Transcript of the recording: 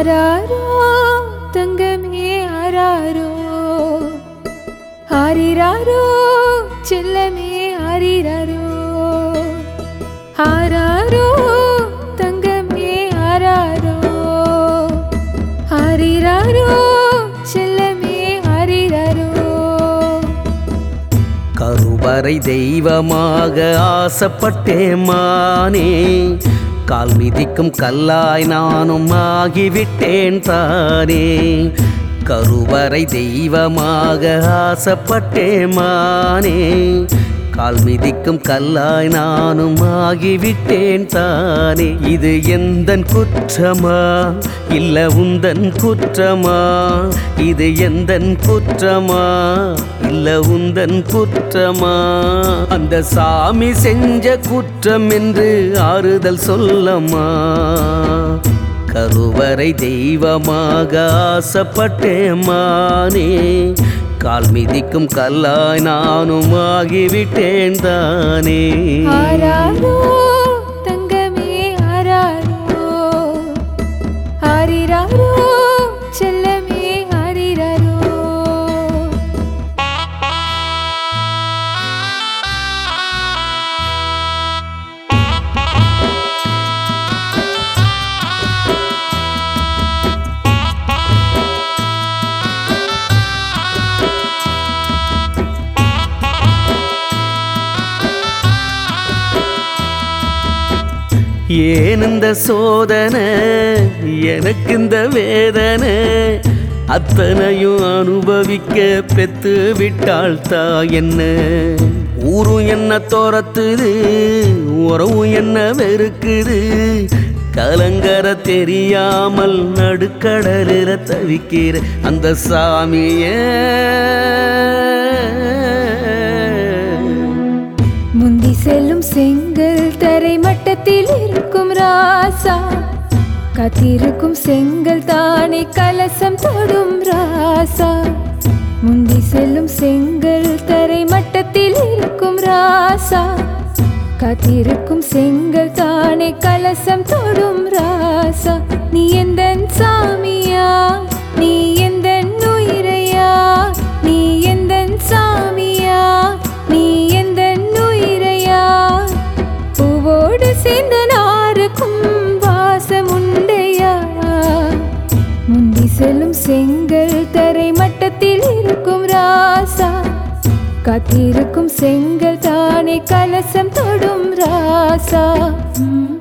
ஆராரோ தங்கமே ஆராரோ ஆரிராரோ செல்லமே ஆரிராரோ ஆராரோ தங்கமே ஆராரோ ஆரிராரோ செல்லமே ஆரிராரோ கருவறை தெய்வமாக ஆசைப்பட்டேன் மானே கால் மிதிக்கும் கல்லாய் நானும் ஆகிவிட்டேன் தானே கருவறை தெய்வமாக ஆசைப்பட்டேன் மானே கால் மிதிக்கும் கல்லாய் நானும் ஆகிவிட்டேன் தானே இது எந்தன் குற்றமா இல்ல உந்தன் குற்றமா இது எந்தன் குற்றமா இல்ல உந்தன் குற்றமா அந்த சாமி செஞ்ச குற்றம் என்று ஆறுதல் சொல்லம்மா கருவறை தெய்வமாக ஆசைப்பட்டேன் மானே கால் மிதிக்கும் கல்லாய் நானும் ஆகிவிட்டேன் தானே ஆராரோ தங்கமே ஆராரோ ஆரிராரோ செல்லமே ஆரிராரோ ஏன் இந்த சோதனை எனக்கு இந்த வேதனை அத்தனையும் அனுபவிக்க பெத்து விட்டாள் தா என்ன ஊரும் என்ன துரத்துது உறவும் என்ன வெறுக்குது கலங்கர தெரியாமல் நடுக்கடலில் தவிக்கிற அந்த சாமியே முந்தி செல்லும் செங்கல் தரை மட்டத்தில் இருக்கும் ராசா காத்திருக்கும் செங்கல் தானே கலசம் தொடும் ராசா முந்தி செல்லும் செங்கல் தரை மட்டத்தில் இருக்கும் ராசா காத்திருக்கும் செங்கல் தானே கலசம் தொடும் ராசா நீ எந்த சாமியா நீ எந்த உயிரையா நீ எந்த சாமியா நீ எந்த உயிரையா பூவோடு சேர்ந்த நாருக்கும் வாசம் உண்டையா முந்தி செல்லும் செங்கல் தரை மட்டத்தில் இருக்கும் ராசா காத்திருக்கும் செங்கல் தானே கலசம் தொடும் ராசா ம்.